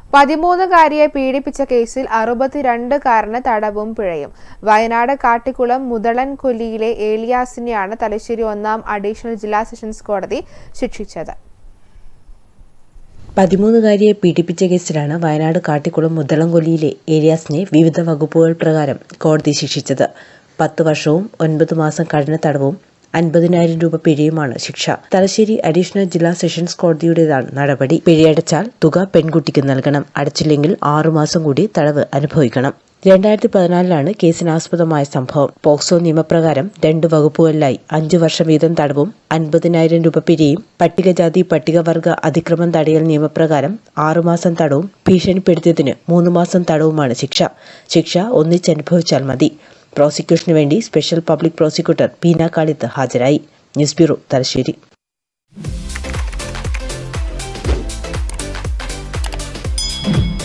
പതിമൂന്നുകാരിയെ പീഡിപ്പിച്ച കേസിൽ അറുപത്തിരണ്ടുകാരന് തടവും പിഴയും വയനാട് കാട്ടിക്കുളം മുതളൻകൊല്ലിയിലെ ഏലിയാസിനെയാണ് തലശ്ശേരി ഒന്നാം അഡീഷണൽ ജില്ലാ സെഷൻസ് കോടതി ശിക്ഷിച്ചത് പതിമൂന്നുകാരിയെ പീഡിപ്പിച്ച കേസിലാണ് വയനാട് കാട്ടിക്കുളം മുതളംകൊല്ലിയിലെ ഏരിയാസിനെ വിവിധ വകുപ്പുകൾ പ്രകാരം കോടതി ശിക്ഷിച്ചത് പത്ത് വർഷവും ഒൻപത് മാസം കഠിന തടവും അൻപതിനായിരം രൂപ പിഴയുമാണ് ശിക്ഷ തലശ്ശേരി അഡീഷണൽ ജില്ലാ സെഷൻസ് കോടതിയുടേതാണ് നടപടി പിഴയടച്ചാൽ തുക പെൺകുട്ടിക്ക് നൽകണം അടച്ചില്ലെങ്കിൽ ആറുമാസം കൂടി തടവ് അനുഭവിക്കണം രണ്ടായിരത്തി പതിനാലിലാണ് കേസിനാസ്പദമായ സംഭവം പോക്സോ നിയമപ്രകാരം രണ്ട് വകുപ്പുകളിലായി അഞ്ചു വർഷം വീതം തടവും അൻപതിനായിരം രൂപ പിഴയും പട്ടികജാതി പട്ടികവർഗ അതിക്രമം തടയൽ നിയമപ്രകാരം ആറുമാസം തടവും ഭീഷണിപ്പെടുത്തിയതിന് മൂന്ന് മാസം തടവുമാണ് ശിക്ഷ ശിക്ഷ ഒന്നിച്ചനുഭവിച്ചാൽ മതി പ്രോസിക്യൂഷനു വേണ്ടി special public prosecutor Beena Kalith ഹാജരായി ന്യൂസ് ബ്യൂറോ തലശ്ശേരി Thank